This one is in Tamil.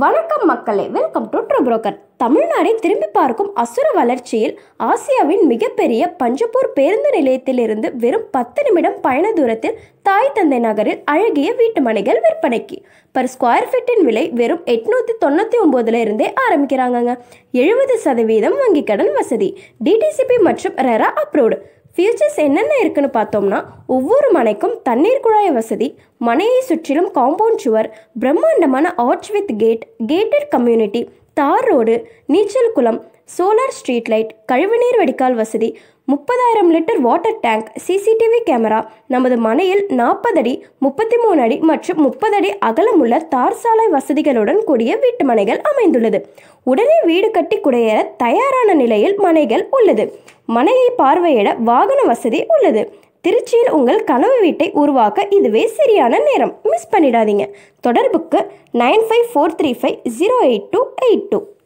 வணக்கம் மக்களே வெல்கம் டு ட்ரூ புரோக்கர் தமிழ்நாடை திரும்பி பார்க்கும் அசுர வளர்ச்சியில் ஆசியாவின் மிகப்பெரிய பஞ்சப்பூர் பேருந்து நிலையத்திலிருந்து வெறும் பத்து நிமிடம் பயண தூரத்தில் தாய் தந்தை நகரில் அழகிய வீட்டு மனைகள் விற்பனைக்கு பர் ஸ்கொயர் ஃபீட்டின் விலை வெறும் எட்நூத்தி தொண்ணூற்றி ஒம்போதுல இருந்தே ஆரம்பிக்கிறாங்கங்க எழுபது சதவீதம் வங்கி கடன் வசதி டிடிசிபி மற்றும் ரெரா அப்ரூவ்டு ஃபியூச்சர்ஸ் என்னென்ன இருக்குன்னு பார்த்தோம்னா ஒவ்வொரு மனைக்கும் தண்ணீர் குழாய் வசதி மனையை சுற்றிலும் காம்பவுண்ட் சுவர் பிரம்மாண்டமான arch with gate gated community தார் ரோடு நீச்சல் குளம் சோலார் ஸ்ட்ரீட் லைட் கழிவுநீர் வடிகால் வசதி முப்பதாயிரம் litre water tank CCTV camera நமது மனையில் நாற்பது அடி முப்பத்தி மூணு அடி மற்றும் முப்பது அடி அகலமுள்ள தார் சாலை வசதிகளுடன் கூடிய வீட்டு மனைகள் அமைந்துள்ளது உடனே வீடு கட்டி குடியேற தயாரான நிலையில் மனைகள் உள்ளது மனையை பார்வையிட வாகன வசதி உள்ளது திருச்சியில் உங்கள் கனவு வீட்டை உருவாக்க இதுவே சரியான நேரம் மிஸ் பண்ணிடாதீங்க தொடர்புக்கு nine five four three five zero eight two eight two